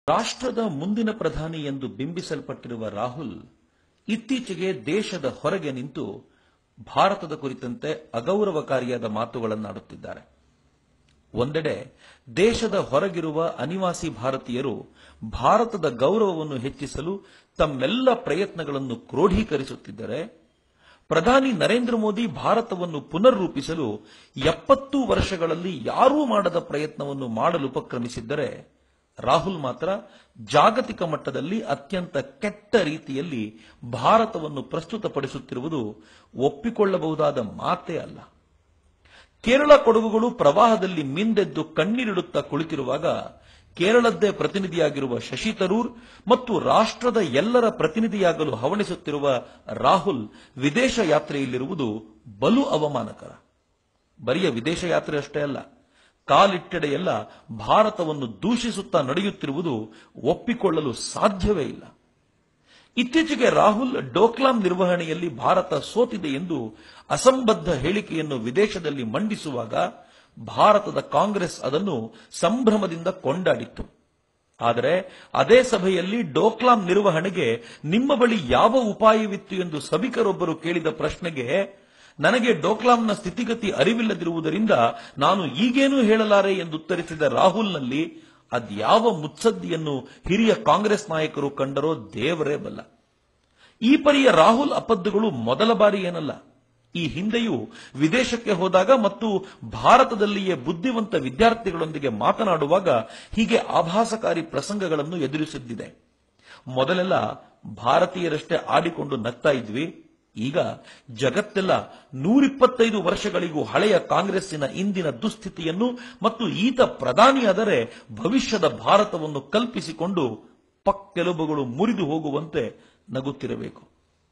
ರಾಷ್ಟ್ರದ ಮುಂದಿನ ಪ್ರಧಾನಿ ಎಂದು ಬಿಂಬಿಸಲ್ಪಟ್ಟಿರುವ ರಾಹುಲ್ ಇತ್ತೀಚೆಗೆ ದೇಶದ ಹೊರಗೆ ನಿಂತು ಭಾರತದ ಕುರಿತಂತೆ ಅಗೌರವಕಾರಿಯಾದ ಮಾತುಗಳನ್ನಾಡುತ್ತಿದ್ದಾರೆ ಒಂದೆಡೆ ದೇಶದ ಹೊರಗಿರುವ ಅನಿವಾಸಿ ಭಾರತೀಯರು ಭಾರತದ ಗೌರವವನ್ನು ಹೆಚ್ಚಿಸಲು ತಮ್ಮೆಲ್ಲ ಪ್ರಯತ್ನಗಳನ್ನು ಕ್ರೋಢೀಕರಿಸುತ್ತಿದ್ದರೆ ಪ್ರಧಾನಿ ನರೇಂದ್ರ ಮೋದಿ ಭಾರತವನ್ನು ಪುನರ್ರೂಪಿಸಲು ಎಪ್ಪತ್ತು ವರ್ಷಗಳಲ್ಲಿ ಯಾರೂ ಮಾಡದ ಪ್ರಯತ್ನವನ್ನು ಮಾಡಲು ಉಪಕ್ರಮಿಸಿದ್ದರೆ ರಾಹುಲ್ ಮಾತ್ರ ಜಾಗತಿಕ ಮಟ್ಟದಲ್ಲಿ ಅತ್ಯಂತ ಕೆಟ್ಟ ರೀತಿಯಲ್ಲಿ ಭಾರತವನ್ನು ಪ್ರಸ್ತುತಪಡಿಸುತ್ತಿರುವುದು ಒಪ್ಪಿಕೊಳ್ಳಬಹುದಾದ ಮಾತೇ ಅಲ್ಲ ಕೇರಳ ಕೊಡಗುಗಳು ಪ್ರವಾಹದಲ್ಲಿ ಮಿಂದೆದ್ದು ಕಣ್ಣೀರಿಡುತ್ತಾ ಕುಳಿತಿರುವಾಗ ಕೇರಳದ್ದೇ ಪ್ರತಿನಿಧಿಯಾಗಿರುವ ಶಶಿ ತರೂರ್ ಮತ್ತು ರಾಷ್ಟ್ರದ ಎಲ್ಲರ ಪ್ರತಿನಿಧಿಯಾಗಲು ಹವಣಿಸುತ್ತಿರುವ ರಾಹುಲ್ ವಿದೇಶ ಯಾತ್ರೆಯಲ್ಲಿರುವುದು ಬಲು ಅವಮಾನಕರ ಬರಿಯ ವಿದೇಶ ಯಾತ್ರೆ ಅಷ್ಟೇ ಅಲ್ಲ ಕಾಲಿಟ್ಟೆಡೆಯೆಲ್ಲ ಭಾರತವನ್ನು ದೂಷಿಸುತ್ತಾ ನಡೆಯುತ್ತಿರುವುದು ಒಪ್ಪಿಕೊಳ್ಳಲು ಸಾಧ್ಯವೇ ಇಲ್ಲ ಇತ್ತೀಚೆಗೆ ರಾಹುಲ್ ಡೋಕ್ಲಾಂ ನಿರ್ವಹಣೆಯಲ್ಲಿ ಭಾರತ ಸೋತಿದೆ ಎಂದು ಅಸಂಬದ್ಧ ಹೇಳಿಕೆಯನ್ನು ವಿದೇಶದಲ್ಲಿ ಮಂಡಿಸುವಾಗ ಭಾರತದ ಕಾಂಗ್ರೆಸ್ ಅದನ್ನು ಸಂಭ್ರಮದಿಂದ ಕೊಂಡಾಡಿತ್ತು ಆದರೆ ಅದೇ ಸಭೆಯಲ್ಲಿ ಡೋಕ್ಲಾಂ ನಿರ್ವಹಣೆಗೆ ನಿಮ್ಮ ಬಳಿ ಯಾವ ಉಪಾಯವಿತ್ತು ಎಂದು ಸಭಿಕರೊಬ್ಬರು ಕೇಳಿದ ಪ್ರಶ್ನೆಗೆ ನನಗೆ ಡೋಕ್ಲಾಂನ ಸ್ಥಿತಿಗತಿ ಅರಿವಿಲ್ಲದಿರುವುದರಿಂದ ನಾನು ಈಗೇನೂ ಹೇಳಲಾರೆ ಎಂದು ಉತ್ತರಿಸಿದ ರಾಹುಲ್ನಲ್ಲಿ ಅದ್ಯಾವ ಮುತ್ಸದ್ದಿಯನ್ನು ಹಿರಿಯ ಕಾಂಗ್ರೆಸ್ ನಾಯಕರು ಕಂಡರೋ ದೇವರೇ ಬಲ್ಲ ಈ ಪರಿಯ ರಾಹುಲ್ ಅಪದ್ದುಗಳು ಮೊದಲ ಬಾರಿ ಏನಲ್ಲ ಈ ಹಿಂದೆಯೂ ವಿದೇಶಕ್ಕೆ ಹೋದಾಗ ಮತ್ತು ಭಾರತದಲ್ಲಿಯೇ ಬುದ್ಧಿವಂತ ವಿದ್ಯಾರ್ಥಿಗಳೊಂದಿಗೆ ಮಾತನಾಡುವಾಗ ಹೀಗೆ ಆಭಾಸಕಾರಿ ಪ್ರಸಂಗಗಳನ್ನು ಎದುರಿಸಿದ್ದಿದೆ ಮೊದಲೆಲ್ಲ ಭಾರತೀಯರಷ್ಟೇ ಆಡಿಕೊಂಡು ನಗ್ತಾ ಇದ್ವಿ ಈಗ ಜಗತ್ತೆಲ್ಲ ನೂರಿಪ್ಪತ್ತೈದು ವರ್ಷಗಳಿಗೂ ಹಳೆಯ ಕಾಂಗ್ರೆಸ್ಸಿನ ಇಂದಿನ ದುಸ್ಥಿತಿಯನ್ನು ಮತ್ತು ಈತ ಪ್ರಧಾನಿಯಾದರೆ ಭವಿಷ್ಯದ ಭಾರತವನ್ನು ಕಲ್ಪಿಸಿಕೊಂಡು ಪಕ್ಕೆಲುಬುಗಳು ಮುರಿದು ಹೋಗುವಂತೆ ನಗುತ್ತಿರಬೇಕು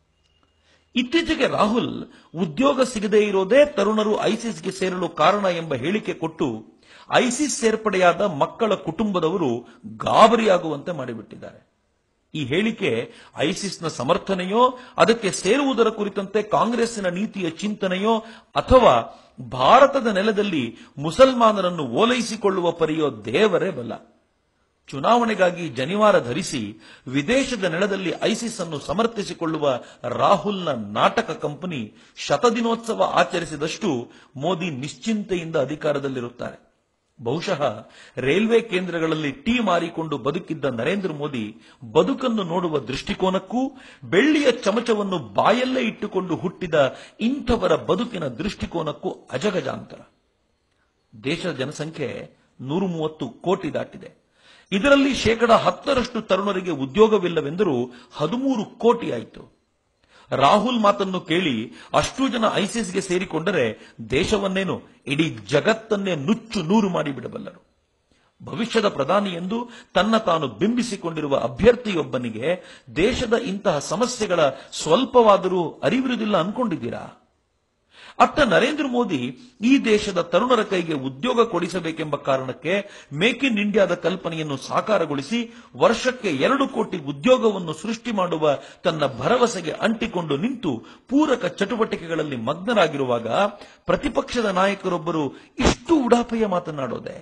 ಇತ್ತೀಚೆಗೆ ರಾಹುಲ್ ಉದ್ಯೋಗ ಸಿಗದೇ ಇರೋದೇ ತರುಣರು ಐಸಿಸ್ಗೆ ಸೇರಲು ಕಾರಣ ಎಂಬ ಹೇಳಿಕೆ ಕೊಟ್ಟು ಐಸಿಸ್ ಸೇರ್ಪಡೆಯಾದ ಮಕ್ಕಳ ಕುಟುಂಬದವರು ಗಾಬರಿಯಾಗುವಂತೆ ಮಾಡಿಬಿಟ್ಟಿದ್ದಾರೆ ಈ ಹೇಳಿಕೆ ಐಸಿಸ್ನ ಸಮರ್ಥನೆಯೋ ಅದಕ್ಕೆ ಸೇರುವುದರ ಕುರಿತಂತೆ ಕಾಂಗ್ರೆಸ್ಸಿನ ನೀತಿಯ ಚಿಂತನೆಯೋ ಅಥವಾ ಭಾರತದ ನೆಲದಲ್ಲಿ ಮುಸಲ್ಮಾನರನ್ನು ಓಲೈಸಿಕೊಳ್ಳುವ ಪರಿಯೋ ದೇವರೇ ಬಲ್ಲ ಚುನಾವಣೆಗಾಗಿ ಜನಿವಾರ ಧರಿಸಿ ವಿದೇಶದ ನೆಲದಲ್ಲಿ ಐಸಿಸ್ ಅನ್ನು ಸಮರ್ಥಿಸಿಕೊಳ್ಳುವ ರಾಹುಲ್ನ ನಾಟಕ ಕಂಪನಿ ಶತದಿನೋತ್ಸವ ಆಚರಿಸಿದಷ್ಟು ಮೋದಿ ನಿಶ್ಚಿಂತೆಯಿಂದ ಅಧಿಕಾರದಲ್ಲಿರುತ್ತಾರೆ ಬಹುಶಃ ರೈಲ್ವೆ ಕೇಂದ್ರಗಳಲ್ಲಿ ಟೀ ಮಾರಿಕೊಂಡು ಬದುಕಿದ್ದ ನರೇಂದ್ರ ಮೋದಿ ಬದುಕನ್ನು ನೋಡುವ ದೃಷ್ಟಿಕೋನಕ್ಕೂ ಬೆಳ್ಳಿಯ ಚಮಚವನ್ನು ಬಾಯಲ್ಲೇ ಇಟ್ಟುಕೊಂಡು ಹುಟ್ಟಿದ ಇಂಥವರ ಬದುಕಿನ ದೃಷ್ಟಿಕೋನಕ್ಕೂ ಅಜಗಜಾಂತರ ದೇಶದ ಜನಸಂಖ್ಯೆ ನೂರ ಮೂವತ್ತು ಕೋಟಿ ದಾಟಿದೆ ಇದರಲ್ಲಿ ಶೇಕಡ ಹತ್ತರಷ್ಟು ತರುಣರಿಗೆ ಉದ್ಯೋಗವಿಲ್ಲವೆಂದರೂ ಹದಿಮೂರು ಕೋಟಿ ಆಯಿತು ರಾಹುಲ್ ಮಾತನ್ನು ಕೇಳಿ ಅಷ್ಟು ಜನ ಐಸಿಸ್ಗೆ ಸೇರಿಕೊಂಡರೆ ದೇಶವನ್ನೇನು ಇಡೀ ಜಗತ್ತನ್ನೇ ನುಚ್ಚು ನೂರು ಮಾಡಿಬಿಡಬಲ್ಲರು ಭವಿಷ್ಯದ ಪ್ರಧಾನಿ ಎಂದು ತನ್ನ ತಾನು ಬಿಂಬಿಸಿಕೊಂಡಿರುವ ಅಭ್ಯರ್ಥಿಯೊಬ್ಬನಿಗೆ ದೇಶದ ಇಂತಹ ಸಮಸ್ಯೆಗಳ ಸ್ವಲ್ಪವಾದರೂ ಅರಿವಿರುವುದಿಲ್ಲ ಅನ್ಕೊಂಡಿದ್ದೀರಾ ಅತ್ತ ನರೇಂದ್ರ ಮೋದಿ ಈ ದೇಶದ ತರುಣರ ಕೈಗೆ ಉದ್ಯೋಗ ಕೊಡಿಸಬೇಕೆಂಬ ಕಾರಣಕ್ಕೆ ಮೇಕ್ ಇನ್ ಇಂಡಿಯಾದ ಕಲ್ಪನೆಯನ್ನು ಸಾಕಾರಗೊಳಿಸಿ ವರ್ಷಕ್ಕೆ ಎರಡು ಕೋಟಿ ಉದ್ಯೋಗವನ್ನು ಸೃಷ್ಟಿ ಮಾಡುವ ತನ್ನ ಭರವಸೆಗೆ ಅಂಟಿಕೊಂಡು ನಿಂತು ಪೂರಕ ಚಟುವಟಿಕೆಗಳಲ್ಲಿ ಮಗ್ನರಾಗಿರುವಾಗ ಪ್ರತಿಪಕ್ಷದ ನಾಯಕರೊಬ್ಬರು ಇಷ್ಟು ಉಡಾಪೆಯ ಮಾತನಾಡೋದೆ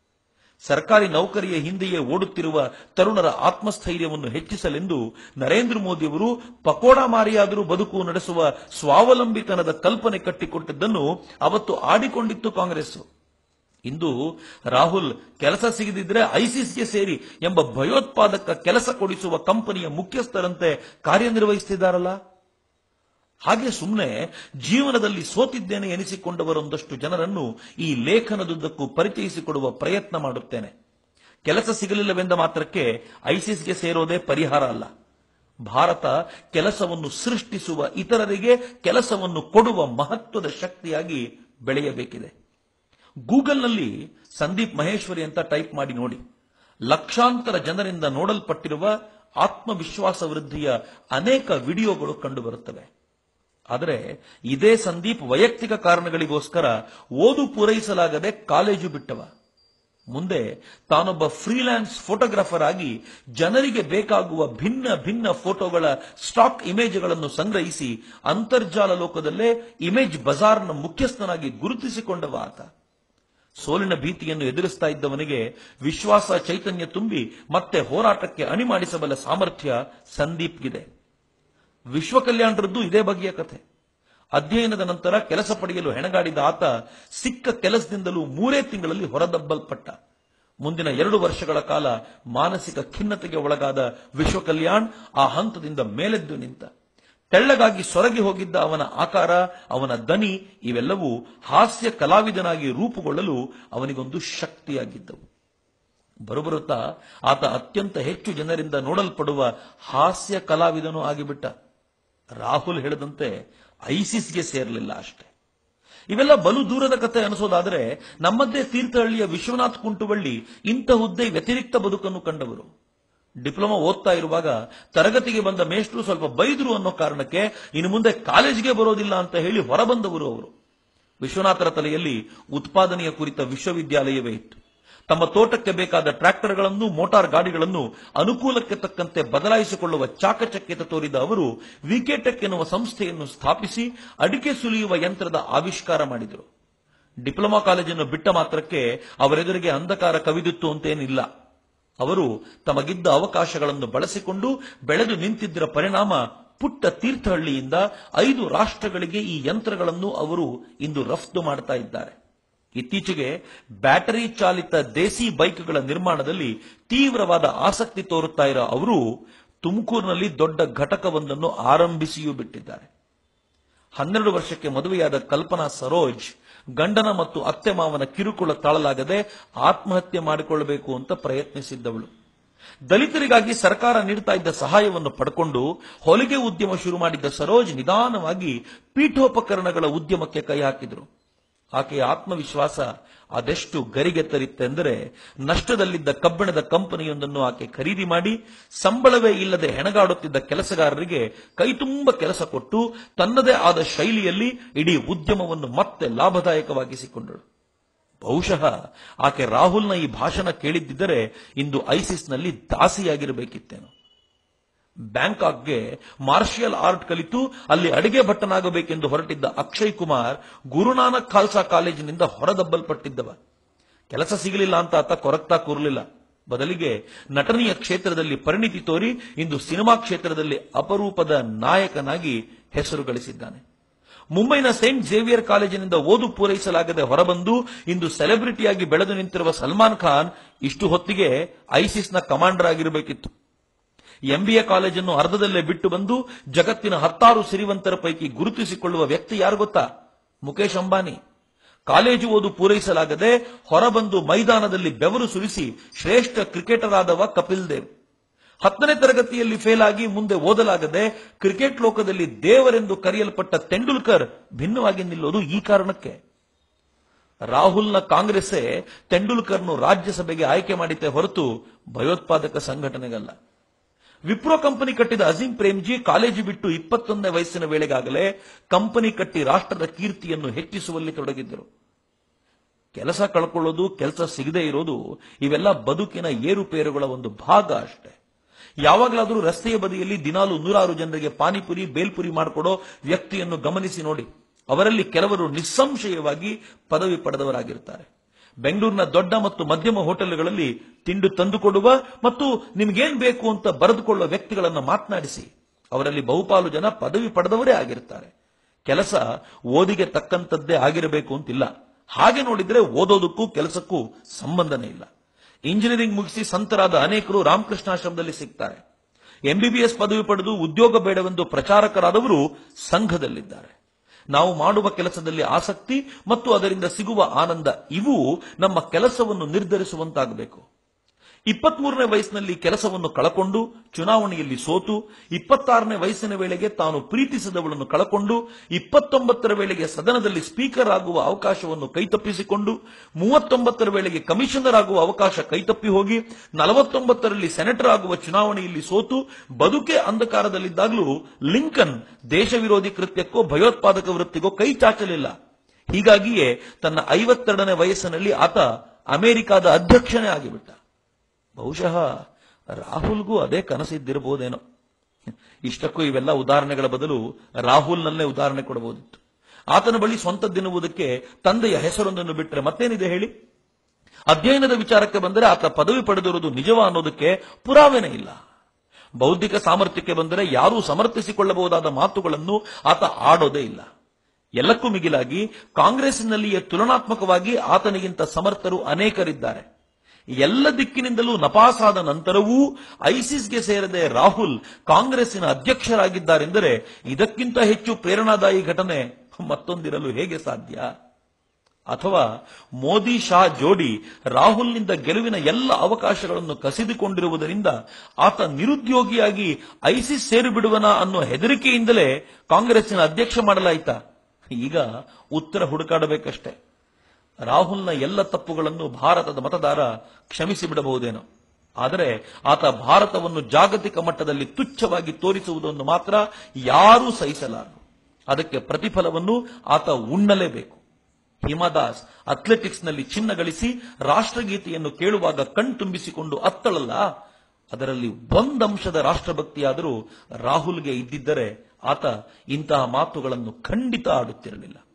ಸರ್ಕಾರಿ ನೌಕರಿಯ ಹಿಂದೆಯೇ ಓಡುತ್ತಿರುವ ತರುಣರ ಆತ್ಮಸ್ಥೈರ್ಯವನ್ನು ಹೆಚ್ಚಿಸಲೆಂದು ನರೇಂದ್ರ ಮೋದಿಯವರು ಪಕೋಡ ಮಾರಿಯಾದರೂ ಬದುಕು ನಡೆಸುವ ಸ್ವಾವಲಂಬಿತನದ ಕಲ್ಪನೆ ಕಟ್ಟಿಕೊಟ್ಟಿದ್ದನ್ನು ಅವತ್ತು ಆಡಿಕೊಂಡಿತ್ತು ಕಾಂಗ್ರೆಸ್ ಇಂದು ರಾಹುಲ್ ಕೆಲಸ ಸಿಗದಿದ್ರೆ ಐಸಿಸ್ಗೆ ಸೇರಿ ಎಂಬ ಭಯೋತ್ಪಾದಕ ಕೆಲಸ ಕೊಡಿಸುವ ಕಂಪನಿಯ ಮುಖ್ಯಸ್ಥರಂತೆ ಕಾರ್ಯನಿರ್ವಹಿಸುತ್ತಿದ್ದಾರಲ್ಲ ಹಾಗೆ ಸುಮ್ಮನೆ ಜೀವನದಲ್ಲಿ ಸೋತಿದ್ದೇನೆ ಎನಿಸಿಕೊಂಡವರೊಂದಷ್ಟು ಜನರನ್ನು ಈ ಲೇಖನದುದ್ದಕ್ಕೂ ಪರಿಚಯಿಸಿಕೊಡುವ ಪ್ರಯತ್ನ ಮಾಡುತ್ತೇನೆ ಕೆಲಸ ಸಿಗಲಿಲ್ಲವೆಂದ ಮಾತ್ರಕ್ಕೆ ಐಸಿಸ್ಗೆ ಸೇರೋದೇ ಪರಿಹಾರ ಅಲ್ಲ ಭಾರತ ಕೆಲಸವನ್ನು ಸೃಷ್ಟಿಸುವ ಇತರರಿಗೆ ಕೆಲಸವನ್ನು ಕೊಡುವ ಮಹತ್ವದ ಶಕ್ತಿಯಾಗಿ ಬೆಳೆಯಬೇಕಿದೆ ಗೂಗಲ್ನಲ್ಲಿ ಸಂದೀಪ್ ಮಹೇಶ್ವರಿ ಅಂತ ಟೈಪ್ ಮಾಡಿ ನೋಡಿ ಲಕ್ಷಾಂತರ ಜನರಿಂದ ನೋಡಲ್ಪಟ್ಟಿರುವ ಆತ್ಮವಿಶ್ವಾಸ ವೃದ್ಧಿಯ ಅನೇಕ ವಿಡಿಯೋಗಳು ಕಂಡುಬರುತ್ತವೆ ಆದರೆ ಇದೇ ಸಂದೀಪ್ ವೈಯಕ್ತಿಕ ಕಾರಣಗಳಿಗೋಸ್ಕರ ಓದು ಪೂರೈಸಲಾಗದೆ ಕಾಲೇಜು ಬಿಟ್ಟವ ಮುಂದೆ ತಾನೊಬ್ಬ ಫ್ರೀಲ್ಯಾನ್ಸ್ ಫೋಟೋಗ್ರಾಫರ್ ಆಗಿ ಜನರಿಗೆ ಬೇಕಾಗುವ ಭಿನ್ನ ಭಿನ್ನ ಫೋಟೋಗಳ ಸ್ಟಾಕ್ ಇಮೇಜ್ಗಳನ್ನು ಸಂಗ್ರಹಿಸಿ ಅಂತರ್ಜಾಲ ಲೋಕದಲ್ಲೇ ಇಮೇಜ್ ಬಜಾರ್ನ ಮುಖ್ಯಸ್ಥನಾಗಿ ಗುರುತಿಸಿಕೊಂಡವ ಆತ ಸೋಲಿನ ಭೀತಿಯನ್ನು ಎದುರಿಸ್ತಾ ಇದ್ದವನಿಗೆ ವಿಶ್ವಾಸ ಚೈತನ್ಯ ತುಂಬಿ ಮತ್ತೆ ಹೋರಾಟಕ್ಕೆ ಅಣಿ ಮಾಡಿಸಬಲ್ಲ ಸಾಮರ್ಥ್ಯ ಸಂದೀಪ್ಗಿದೆ ವಿಶ್ವ ಕಲ್ಯಾಣರದ್ದು ಇದೇ ಬಗೆಯ ಕಥೆ ಅಧ್ಯಯನದ ನಂತರ ಕೆಲಸ ಪಡೆಯಲು ಹೆಣಗಾಡಿದ ಆತ ಸಿಕ್ಕ ಕೆಲಸದಿಂದಲೂ ಮೂರೇ ತಿಂಗಳಲ್ಲಿ ಹೊರದಬ್ಬಲ್ಪಟ್ಟ ಮುಂದಿನ ಎರಡು ವರ್ಷಗಳ ಕಾಲ ಮಾನಸಿಕ ಖಿನ್ನತೆಗೆ ಒಳಗಾದ ವಿಶ್ವ ಕಲ್ಯಾಣ್ ಆ ಹಂತದಿಂದ ಮೇಲೆದ್ದು ನಿಂತ ತೆಳ್ಳಗಾಗಿ ಸೊರಗಿ ಹೋಗಿದ್ದ ಅವನ ಆಕಾರ ಅವನ ದನಿ ಇವೆಲ್ಲವೂ ಹಾಸ್ಯ ಕಲಾವಿದನಾಗಿ ರೂಪುಗೊಳ್ಳಲು ಅವನಿಗೊಂದು ಶಕ್ತಿಯಾಗಿದ್ದವು ಬರುಬರುತ್ತಾ ಆತ ಅತ್ಯಂತ ಹೆಚ್ಚು ಜನರಿಂದ ನೋಡಲ್ಪಡುವ ಹಾಸ್ಯ ಕಲಾವಿದನೂ ಆಗಿಬಿಟ್ಟ ರಾಹುಲ್ ಹೇಳಿದಂತೆ ಐಸಿಸ್ಗೆ ಸೇರಲಿಲ್ಲ ಅಷ್ಟೇ ಇವೆಲ್ಲ ಬಲು ದೂರದ ಕಥೆ ಅನಿಸೋದಾದರೆ ನಮ್ಮದ್ದೇ ತೀರ್ಥಹಳ್ಳಿಯ ವಿಶ್ವನಾಥ್ ಕುಂಟುವಳ್ಳಿ ಇಂಥ ಹುದ್ದೆ ವ್ಯತಿರಿಕ್ತ ಬದುಕನ್ನು ಕಂಡವರು ಡಿಪ್ಲೊಮಾ ಓದ್ತಾ ಇರುವಾಗ ತರಗತಿಗೆ ಬಂದ ಮೇಷ್ಟ್ರು ಸ್ವಲ್ಪ ಬೈದ್ರು ಅನ್ನೋ ಕಾರಣಕ್ಕೆ ಇನ್ನು ಮುಂದೆ ಕಾಲೇಜಿಗೆ ಬರೋದಿಲ್ಲ ಅಂತ ಹೇಳಿ ಹೊರಬಂದವರು ಅವರು ವಿಶ್ವನಾಥರ ತಲೆಯಲ್ಲಿ ಉತ್ಪಾದನೆಯ ಕುರಿತ ವಿಶ್ವವಿದ್ಯಾಲಯವೇ ಇತ್ತು ತಮ್ಮ ತೋಟಕ್ಕೆ ಬೇಕಾದ ಟ್ರ್ಯಾಕ್ಟರ್ಗಳನ್ನು ಮೋಟಾರ್ ಗಾಡಿಗಳನ್ನು ಅನುಕೂಲಕ್ಕೆ ತಕ್ಕಂತೆ ಬದಲಾಯಿಸಿಕೊಳ್ಳುವ ಚಾಕಚಕ್ಯತೆ ತೋರಿದ ಅವರು ವಿಕೆಟೆಕ್ ಎನ್ನುವ ಸಂಸ್ಥೆಯನ್ನು ಸ್ಥಾಪಿಸಿ ಅಡಿಕೆ ಸುಲಿಯುವ ಯಂತ್ರದ ಆವಿಷ್ಕಾರ ಮಾಡಿದರು ಡಿಪ್ಲೊಮಾ ಕಾಲೇಜನ್ನು ಬಿಟ್ಟ ಮಾತ್ರಕ್ಕೆ ಅವರೆದುರಿಗೆ ಅಂಧಕಾರ ಕವಿದಿತ್ತು ಅಂತೇನಿಲ್ಲ ಅವರು ತಮಗಿದ್ದ ಅವಕಾಶಗಳನ್ನು ಬಳಸಿಕೊಂಡು ಬೆಳೆದು ನಿಂತಿದ್ದರ ಪರಿಣಾಮ ಪುಟ್ಟ ತೀರ್ಥಹಳ್ಳಿಯಿಂದ ಐದು ರಾಷ್ಟ್ರಗಳಿಗೆ ಈ ಯಂತ್ರಗಳನ್ನು ಅವರು ಇಂದು ರಫ್ತು ಮಾಡ್ತಾ ಇದ್ದಾರೆ ಇತ್ತೀಚೆಗೆ ಬ್ಯಾಟರಿ ಚಾಲಿತ ದೇಸಿ ಬೈಕ್ಗಳ ನಿರ್ಮಾಣದಲ್ಲಿ ತೀವ್ರವಾದ ಆಸಕ್ತಿ ತೋರುತ್ತಾ ಇರೋ ಅವರು ತುಮಕೂರಿನಲ್ಲಿ ದೊಡ್ಡ ಘಟಕವೊಂದನ್ನು ಆರಂಭಿಸಿಯೂ ಬಿಟ್ಟಿದ್ದಾರೆ ಹನ್ನೆರಡು ವರ್ಷಕ್ಕೆ ಮದುವೆಯಾದ ಕಲ್ಪನಾ ಸರೋಜ್ ಗಂಡನ ಮತ್ತು ಅತ್ತೆ ಮಾವನ ಕಿರುಕುಳ ತಾಳಲಾಗದೆ ಆತ್ಮಹತ್ಯೆ ಮಾಡಿಕೊಳ್ಳಬೇಕು ಅಂತ ಪ್ರಯತ್ನಿಸಿದ್ದವಳು ದಲಿತರಿಗಾಗಿ ಸರ್ಕಾರ ನೀಡ್ತಾ ಇದ್ದ ಸಹಾಯವನ್ನು ಪಡ್ಕೊಂಡು ಹೊಲಿಗೆ ಉದ್ಯಮ ಶುರು ಮಾಡಿದ್ದ ಸರೋಜ್ ನಿಧಾನವಾಗಿ ಪೀಠೋಪಕರಣಗಳ ಉದ್ಯಮಕ್ಕೆ ಕೈ ಹಾಕಿದ್ರು ಆಕೆಯ ಆತ್ಮವಿಶ್ವಾಸ ಅದೆಷ್ಟು ಗರಿಗೆತ್ತರಿತ್ತೆಂದರೆ ನಷ್ಟದಲ್ಲಿದ್ದ ಕಬ್ಬಿಣದ ಕಂಪನಿಯೊಂದನ್ನು ಆಕೆ ಖರೀದಿ ಮಾಡಿ ಸಂಬಳವೇ ಇಲ್ಲದೆ ಹೆಣಗಾಡುತ್ತಿದ್ದ ಕೆಲಸಗಾರರಿಗೆ ಕೈತುಂಬ ಕೆಲಸ ಕೊಟ್ಟು ತನ್ನದೇ ಆದ ಶೈಲಿಯಲ್ಲಿ ಇಡೀ ಉದ್ಯಮವನ್ನು ಮತ್ತೆ ಲಾಭದಾಯಕವಾಗಿಸಿಕೊಂಡಳು ಬಹುಶಃ ಆಕೆ ರಾಹುಲ್ನ ಈ ಭಾಷಣ ಕೇಳಿದ್ದಿದ್ದರೆ ಇಂದು ಐಸಿಸ್ನಲ್ಲಿ ದಾಸಿಯಾಗಿರಬೇಕಿತ್ತೇನೋ ಬ್ಯಾಂಕಾಕ್ಗೆ ಮಾರ್ಷಿಯಲ್ ಆರ್ಟ್ ಕಲಿತು ಅಲ್ಲಿ ಅಡಿಗೆ ಭಟ್ಟನಾಗಬೇಕೆಂದು ಹೊರಟಿದ್ದ ಅಕ್ಷಯ್ ಕುಮಾರ್ ಗುರುನಾನಕ್ ಖಾಲ್ಸಾ ಕಾಲೇಜಿನಿಂದ ಹೊರದಬ್ಬಲ್ಪಟ್ಟಿದ್ದವ ಕೆಲಸ ಸಿಗಲಿಲ್ಲ ಅಂತ ಆತ ಕೊರಗ್ತಾ ಕೂರಲಿಲ್ಲ ಬದಲಿಗೆ ನಟನೆಯ ಕ್ಷೇತ್ರದಲ್ಲಿ ಪರಿಣಿತಿ ತೋರಿ ಇಂದು ಸಿನಿಮಾ ಕ್ಷೇತ್ರದಲ್ಲಿ ಅಪರೂಪದ ನಾಯಕನಾಗಿ ಹೆಸರು ಗಳಿಸಿದ್ದಾನೆ ಮುಂಬೈನ ಸೇಂಟ್ ಜೇವಿಯರ್ ಕಾಲೇಜಿನಿಂದ ಓದು ಪೂರೈಸಲಾಗದೆ ಹೊರಬಂದು ಇಂದು ಸೆಲೆಬ್ರಿಟಿಯಾಗಿ ಬೆಳೆದು ನಿಂತಿರುವ ಸಲ್ಮಾನ್ ಖಾನ್ ಇಷ್ಟು ಹೊತ್ತಿಗೆ ಐಸಿಸ್ನ ಕಮಾಂಡರ್ ಆಗಿರಬೇಕಿತ್ತು ಎಂಬಿಎ ಕಾಲೇಜನ್ನು ಅರ್ಧದಲ್ಲೇ ಬಿಟ್ಟು ಬಂದು ಜಗತ್ತಿನ ಹತ್ತಾರು ಸಿರಿವಂತರ ಪೈಕಿ ಗುರುತಿಸಿಕೊಳ್ಳುವ ವ್ಯಕ್ತಿ ಯಾರು ಗೊತ್ತಾ ಮುಖೇಶ್ ಅಂಬಾನಿ ಕಾಲೇಜು ಓದು ಪೂರೈಸಲಾಗದೆ ಹೊರಬಂದು ಮೈದಾನದಲ್ಲಿ ಬೆವರು ಸುರಿಸಿ ಶ್ರೇಷ್ಠ ಕ್ರಿಕೆಟರ್ ಆದವ ಕಪಿಲ್ ದೇವ್ ಹತ್ತನೇ ತರಗತಿಯಲ್ಲಿ ಫೇಲ್ ಆಗಿ ಮುಂದೆ ಓದಲಾಗದೆ ಕ್ರಿಕೆಟ್ ಲೋಕದಲ್ಲಿ ದೇವರೆಂದು ಕರೆಯಲ್ಪಟ್ಟ ತೆಂಡೂಲ್ಕರ್ ಭಿನ್ನವಾಗಿ ನಿಲ್ಲೋದು ಈ ಕಾರಣಕ್ಕೆ ರಾಹುಲ್ನ ಕಾಂಗ್ರೆಸ್ಸೇ ತೆಂಡೂಲ್ಕರ್ನು ರಾಜ್ಯಸಭೆಗೆ ಆಯ್ಕೆ ಮಾಡಿದ್ದೆ ಹೊರತು ಭಯೋತ್ಪಾದಕ ಸಂಘಟನೆಗಲ್ಲ ವಿಪ್ರೋ ಕಂಪನಿ ಕಟ್ಟಿದ ಅಜೀಂ ಪ್ರೇಮ್ಜಿ ಕಾಲೇಜು ಬಿಟ್ಟು ಇಪ್ಪತ್ತೊಂದನೇ ವಯಸ್ಸಿನ ವೇಳೆಗಾಗಲೇ ಕಂಪನಿ ಕಟ್ಟಿ ರಾಷ್ಟ್ರದ ಕೀರ್ತಿಯನ್ನು ಹೆಚ್ಚಿಸುವಲ್ಲಿ ತೊಡಗಿದ್ದರು ಕೆಲಸ ಕಳ್ಕೊಳ್ಳೋದು ಕೆಲಸ ಸಿಗದೇ ಇರೋದು ಇವೆಲ್ಲ ಬದುಕಿನ ಏರುಪೇರುಗಳ ಒಂದು ಭಾಗ ಅಷ್ಟೇ ಯಾವಾಗಲಾದರೂ ರಸ್ತೆಯ ಬದಿಯಲ್ಲಿ ದಿನಾಲು ನೂರಾರು ಜನರಿಗೆ ಪಾನಿಪುರಿ ಬೇಲ್ಪುರಿ ಮಾಡಿಕೊಡೋ ವ್ಯಕ್ತಿಯನ್ನು ಗಮನಿಸಿ ನೋಡಿ ಅವರಲ್ಲಿ ಕೆಲವರು ನಿಸ್ಸಂಶಯವಾಗಿ ಪದವಿ ಪಡೆದವರಾಗಿರ್ತಾರೆ ಬೆಂಗಳೂರಿನ ದೊಡ್ಡ ಮತ್ತು ಮಧ್ಯಮ ಹೋಟೆಲ್ಗಳಲ್ಲಿ ತಿಂಡು ತಂದುಕೊಡುವ ಮತ್ತು ನಿಮ್ಗೇನ್ ಬೇಕು ಅಂತ ಬರೆದುಕೊಳ್ಳುವ ವ್ಯಕ್ತಿಗಳನ್ನು ಮಾತನಾಡಿಸಿ ಅವರಲ್ಲಿ ಬಹುಪಾಲು ಜನ ಪದವಿ ಪಡೆದವರೇ ಆಗಿರ್ತಾರೆ ಕೆಲಸ ಓದಿಗೆ ತಕ್ಕಂತದ್ದೇ ಆಗಿರಬೇಕು ಅಂತಿಲ್ಲ ಹಾಗೆ ನೋಡಿದ್ರೆ ಓದೋದಕ್ಕೂ ಕೆಲಸಕ್ಕೂ ಸಂಬಂಧನೇ ಇಲ್ಲ ಇಂಜಿನಿಯರಿಂಗ್ ಮುಗಿಸಿ ಸಂತರಾದ ಅನೇಕರು ರಾಮಕೃಷ್ಣಾಶ್ರಮದಲ್ಲಿ ಸಿಗ್ತಾರೆ ಎಂಬಿಬಿಎಸ್ ಪದವಿ ಪಡೆದು ಉದ್ಯೋಗ ಬೇಡವೆಂದು ಪ್ರಚಾರಕರಾದವರು ಸಂಘದಲ್ಲಿದ್ದಾರೆ ನಾವು ಮಾಡುವ ಕೆಲಸದಲ್ಲಿ ಆಸಕ್ತಿ ಮತ್ತು ಅದರಿಂದ ಸಿಗುವ ಆನಂದ ಇವು ನಮ್ಮ ಕೆಲಸವನ್ನು ನಿರ್ಧರಿಸುವಂತಾಗಬೇಕು ಇಪ್ಪತ್ಮೂರನೇ ವಯಸ್ಸಿನಲ್ಲಿ ಕೆಲಸವನ್ನು ಕಳಕೊಂಡು ಚುನಾವಣೆಯಲ್ಲಿ ಸೋತು ಇಪ್ಪತ್ತಾರನೇ ವಯಸ್ಸಿನ ವೇಳೆಗೆ ತಾನು ಪ್ರೀತಿಸಿದವಳನ್ನು ಕಳಕೊಂಡು ಇಪ್ಪತ್ತೊಂಬತ್ತರ ವೇಳೆಗೆ ಸದನದಲ್ಲಿ ಸ್ಪೀಕರ್ ಆಗುವ ಅವಕಾಶವನ್ನು ಕೈತಪ್ಪಿಸಿಕೊಂಡು ಮೂವತ್ತೊಂಬತ್ತರ ವೇಳೆಗೆ ಕಮಿಷನರ್ ಆಗುವ ಅವಕಾಶ ಕೈತಪ್ಪಿ ಹೋಗಿ ನಲವತ್ತೊಂಬತ್ತರಲ್ಲಿ ಸೆನೆಟರ್ ಆಗುವ ಚುನಾವಣೆಯಲ್ಲಿ ಸೋತು ಬದುಕೆ ಅಂಧಕಾರದಲ್ಲಿದ್ದಾಗಲೂ ಲಿಂಕನ್ ದೇಶ ವಿರೋಧಿ ಕೃತ್ಯಕ್ಕೋ ಭಯೋತ್ಪಾದಕ ವೃತ್ತಿಗೋ ಕೈ ಚಾಚಲಿಲ್ಲ ಹೀಗಾಗಿಯೇ ತನ್ನ ಐವತ್ತೆರಡನೇ ವಯಸ್ಸಿನಲ್ಲಿ ಆತ ಅಮೆರಿಕಾದ ಅಧ್ಯಕ್ಷನೇ ಆಗಿಬಿಟ್ಟ ಬಹುಶಃ ರಾಹುಲ್ಗೂ ಅದೇ ಕನಸಿದ್ದಿರಬಹುದೇನೋ ಇಷ್ಟಕ್ಕೂ ಇವೆಲ್ಲ ಉದಾಹರಣೆಗಳ ಬದಲು ರಾಹುಲ್ನಲ್ಲೇ ಉದಾಹರಣೆ ಕೊಡಬಹುದಿತ್ತು ಆತನ ಬಳಿ ಸ್ವಂತದ್ದಿನ್ನುವುದಕ್ಕೆ ತಂದೆಯ ಹೆಸರೊಂದನ್ನು ಬಿಟ್ಟರೆ ಮತ್ತೇನಿದೆ ಹೇಳಿ ಅಧ್ಯಯನದ ವಿಚಾರಕ್ಕೆ ಬಂದರೆ ಆತ ಪದವಿ ಪಡೆದಿರುವುದು ನಿಜವ ಅನ್ನೋದಕ್ಕೆ ಪುರಾವೆನೇ ಇಲ್ಲ ಬೌದ್ಧಿಕ ಸಾಮರ್ಥ್ಯಕ್ಕೆ ಬಂದರೆ ಯಾರೂ ಸಮರ್ಥಿಸಿಕೊಳ್ಳಬಹುದಾದ ಮಾತುಗಳನ್ನು ಆತ ಆಡೋದೇ ಇಲ್ಲ ಎಲ್ಲಕ್ಕೂ ಮಿಗಿಲಾಗಿ ಕಾಂಗ್ರೆಸ್ನಲ್ಲಿಯೇ ತುಲನಾತ್ಮಕವಾಗಿ ಆತನಿಗಿಂತ ಸಮರ್ಥರು ಅನೇಕರಿದ್ದಾರೆ ಎಲ್ಲ ದಿಕ್ಕಿನಿಂದಲೂ ನಪಾಸಾದ ನಂತರವೂ ಐಸಿಸ್ಗೆ ಸೇರದೆ ರಾಹುಲ್ ಕಾಂಗ್ರೆಸ್ಸಿನ ಅಧ್ಯಕ್ಷರಾಗಿದ್ದಾರೆಂದರೆ ಇದಕ್ಕಿಂತ ಹೆಚ್ಚು ಪ್ರೇರಣಾದಾಯಿ ಘಟನೆ ಮತ್ತೊಂದಿರಲು ಹೇಗೆ ಸಾಧ್ಯ ಅಥವಾ ಮೋದಿ ಶಾ ಜೋಡಿ ರಾಹುಲ್ನಿಂದ ಗೆಲುವಿನ ಎಲ್ಲ ಅವಕಾಶಗಳನ್ನು ಕಸಿದುಕೊಂಡಿರುವುದರಿಂದ ಆತ ನಿರುದ್ಯೋಗಿಯಾಗಿ ಐಸಿಸ್ ಸೇರಿಬಿಡುವನ ಅನ್ನೋ ಹೆದರಿಕೆಯಿಂದಲೇ ಕಾಂಗ್ರೆಸ್ಸಿನ ಅಧ್ಯಕ್ಷ ಮಾಡಲಾಯಿತಾ ಈಗ ಉತ್ತರ ಹುಡುಕಾಡಬೇಕಷ್ಟೇ ರಾಹುಲ್ನ ಎಲ್ಲ ತಪ್ಪುಗಳನ್ನು ಭಾರತದ ಮತದಾರ ಕ್ಷಮಿಸಿ ಬಿಡಬಹುದೇನೋ ಆದರೆ ಆತ ಭಾರತವನ್ನು ಜಾಗತಿಕ ಮಟ್ಟದಲ್ಲಿ ತುಚ್ಛವಾಗಿ ತೋರಿಸುವುದನ್ನು ಮಾತ್ರ ಯಾರೂ ಸಹಿಸಲಾರರು ಅದಕ್ಕೆ ಪ್ರತಿಫಲವನ್ನು ಆತ ಉಣ್ಣಲೇಬೇಕು ಹಿಮಾದಾಸ್ ಅಥ್ಲೆಟಿಕ್ಸ್ನಲ್ಲಿ ಚಿನ್ನ ಗಳಿಸಿ ರಾಷ್ಟ್ರಗೀತೆಯನ್ನು ಕೇಳುವಾಗ ಕಣ್ತುಂಬಿಸಿಕೊಂಡು ಅತ್ತಳಲ್ಲ ಅದರಲ್ಲಿ ಒಂದಂಶದ ರಾಷ್ಟ್ರಭಕ್ತಿಯಾದರೂ ರಾಹುಲ್ಗೆ ಇದ್ದಿದ್ದರೆ ಆತ ಇಂತಹ ಮಾತುಗಳನ್ನು ಖಂಡಿತ ಆಡುತ್ತಿರಲಿಲ್ಲ